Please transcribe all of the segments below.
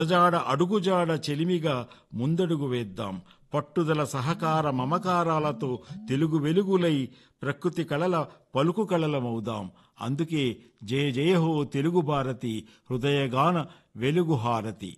జాడ అడుగుజాడ చెలిమిగా ముందడుగు వేద్దాం పట్టుదల సహకార మమకారాలతో తెలుగు వెలుగులై ప్రకృతి కళల పలుకు కళలమవుదాం అందుకే జయ జయ హో తెలుగు భారతి హృదయగాన వెలుగు హారతి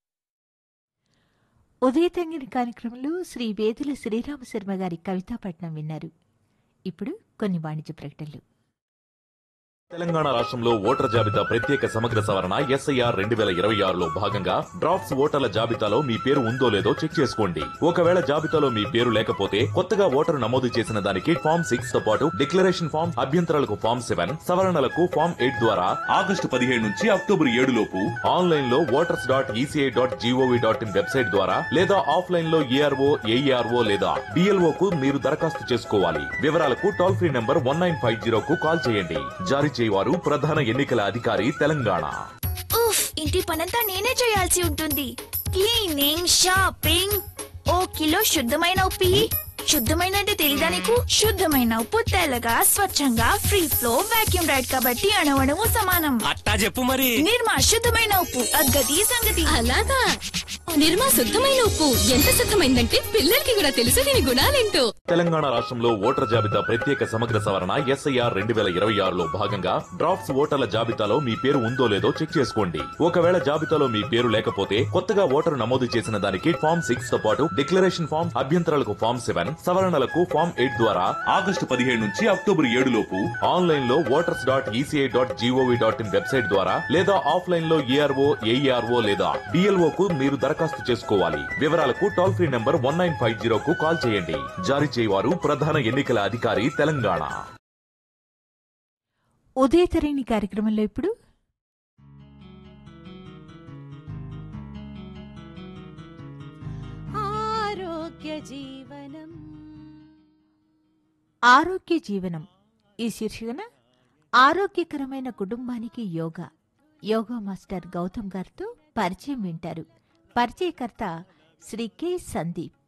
ఉదయతంగిని కార్యక్రమంలో శ్రీ వేదుల శ్రీరామ శర్మ గారి కవితాపట్నం విన్నారు ఇప్పుడు కొన్ని వాణిజ్య ప్రకటనలు తెలంగాణ రాష్ట్రంలో ఓటర్ జాబితా ప్రత్యేక సమగ్ర సవరణ ఎస్ఐఆర్ రెండు వేల ఇరవై ఆరులో భాగంగా డ్రాఫ్ట్స్ ఓటర్ల జాబితాలో మీ పేరు ఉందో లేదో చెక్ చేసుకోండి ఒకవేళ జాబితాలో మీ పేరు లేకపోతే కొత్తగా ఓటరు నమోదు చేసిన దానికి ఫామ్ సిక్స్ తో పాటు డిక్లరేషన్ ఫామ్ అభ్యంతరాలకు ఫామ్ సెవెన్ సవరణలకు ఫామ్ ఎయిట్ ద్వారా ఆగస్టు పదిహేడు నుంచి అక్టోబర్ ఏడు లోపు ఆన్లైన్ లో voters dot ECI dot gov dot in website ద్వారా లేదా ఆఫ్లైన్ లో ఏఆర్ఓ ఏఈఆర్ఓ లేదా డిఎల్ఓ కు మీరు దరఖాస్తు చేసుకోవాలి వివరాలకు toll free number one nine five zero కు కాల్ చేయండి జారీ చేయవారు ప్రధాన ఎన్నికల అధికారి తెలంగాణ ఉఫ్ ఇంటి పనంతా నేనే చేయాల్సి ఉంటుంది క్లీనింగ్ షాపింగ్ ఓ కిలో శుద్ధమైన ఉప్పు ఇయ్యి. శుద్ధమైన అంటే తెలీదా నీకు శుద్ధమైన ఉప్పు తెల్లగా స్వచ్ఛంగా ఫ్రీ ఫ్లో వాక్యూమ్ రైడ్ కాబట్టి అణవణము సమానం అట్టా చెప్పు మరి నిర్మా శుద్ధమైన ఉప్పు అగ్గది సంగతి అలాగా నిర్మా శుద్ధమైన ఉప్పు ఎంత శుద్ధమైందంటే పిల్లలకి కూడా తెలుసు దీని గుణాలేంటో తెలంగాణ రాష్ట్రంలో ఓటర్ జాబితా ప్రత్యేక సమగ్ర సవరణ ఎస్ఐఆర్ రెండు వేల ఇరవై ఆరులో భాగంగా డ్రాఫ్ట్స్ ఓటర్ల జాబితాలో మీ పేరు ఉందో లేదో చెక్ చేసుకోండి ఒకవేళ జాబితాలో మీ పేరు లేకపోతే కొత్తగా ఓటరు నమోదు చేసిన దానికి ఫామ్ సిక్స్ తో పాటు డిక్లరేషన్ ఫామ్ అభ్యంతరాలకు ఫామ్ సెవెన్ సవరణలకు ఫామ్ ఎయిట్ ద్వారా ఆగస్టు పదిహేడు నుంచి అక్టోబర్ ఏడు లోపు ఆన్లైన్ లో voters dot ECI dot gov dot in website ద్వారా లేదా ఆఫ్లైన్ లో ఏఆర్ఓ ఏఈఆర్ఓ లేదా డిఎల్ఓ కు మీరు దరఖాస్తు చేసుకోవాలి వివరాలకు toll free number one nine five zero కు కాల్ చేయండి జారీ చేయవారు ప్రధాన ఎన్నికల అధికారి తెలంగాణ ఉదయతరేణి కార్యక్రమంలో ఇప్పుడు ఆరోగ్య జీవనం ఆరోగ్య జీవనం ఈ శీర్షికన ఆరోగ్యకరమైన కుటుంబానికి యోగా యోగా మాస్టర్ గౌతమ్ గారితో పరిచయం వింటారు పరిచయకర్త శ్రీ కె సందీప్